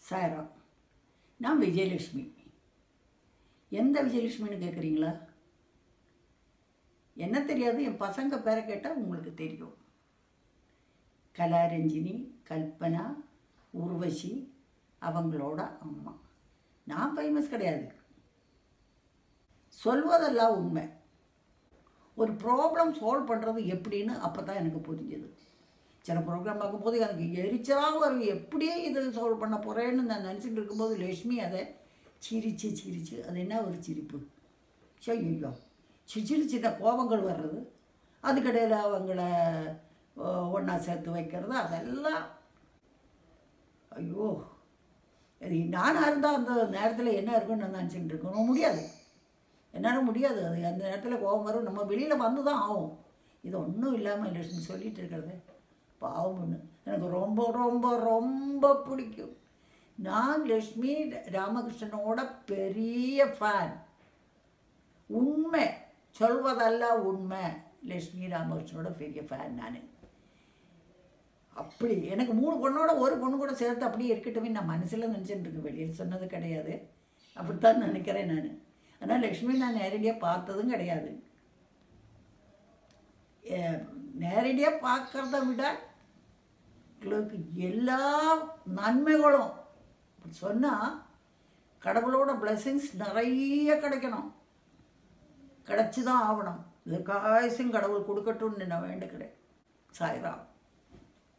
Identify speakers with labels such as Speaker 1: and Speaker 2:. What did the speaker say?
Speaker 1: சாய்ராம் நான் விஜயலட்சுமி எந்த விஜயலட்சுமின்னு கேட்குறீங்களா என்ன தெரியாது என் பசங்க பேரை கேட்டால் உங்களுக்கு தெரியும் கலாரஞ்சினி கல்பனா உர்வஷி அவங்களோட அம்மா நான் ஃபேமஸ் கிடையாது சொல்வதெல்லாம் உண்மை ஒரு ப்ராப்ளம் சால்வ் பண்ணுறது எப்படின்னு அப்போ தான் எனக்கு புரிஞ்சது சில ப்ரோக்ராம் பார்க்கும்போது எனக்கு எரிச்சலாக வரும் எப்படியே இது சால்வ் பண்ண போகிறேன்னு நான் நினச்சிட்டு இருக்கும்போது லட்சுமி அதை சிரிச்சு சிரிச்சு அது என்ன ஒரு சிரிப்பு ஐயோ சிரிச்சு சின்ன கோபங்கள் வர்றது அதுக்கிடையில் அவங்கள ஒன்றா சேர்த்து வைக்கிறது அதெல்லாம் ஐயோ அது நானாக இருந்தால் அந்த நேரத்தில் என்ன இருக்குன்னு நான் நினச்சிக்கிட்டு இருக்கணும் முடியாது என்னால் முடியாது அது அந்த நேரத்தில் கோபம் வரும் நம்ம வெளியில் வந்து தான் ஆகும் இது ஒன்றும் இல்லாமல் லட்சுமி சொல்லிட்டு இருக்கிறது பாவம் ஒன்று எனக்கு ரொம்ப ரொம்ப ரொம்ப பிடிக்கும் நான் லட்சுமி ராமகிருஷ்ணனோட பெரிய ஃபேன் உண்மை சொல்வதல்ல உண்மை லட்சுமி ராமகிருஷ்ணனோட பெரிய ஃபேன் நான் அப்படி எனக்கு மூணு பொண்ணோட ஒரு பொண்ணு கூட சேர்த்து அப்படியே இருக்கட்டுமே நான் மனசில் நினச்சிட்டு இருக்கேன் வெளியில் சொன்னது கிடையாது அப்படித்தான் நினைக்கிறேன் நான் ஆனால் லக்ஷ்மி நான் நேரடியாக பார்த்ததும் கிடையாது நேரடியாக பார்க்கறத விட உங்களுக்கு எல்லா நன்மைகளும் சொன்னால் கடவுளோட பிளெஸ்ஸிங்ஸ் நிறைய கிடைக்கணும் கிடச்சி தான் ஆகணும் இது காய்ச்சும் கடவுள் கொடுக்கட்டும்னு நான் வேண்டுக்கிறேன் சாய்ராம்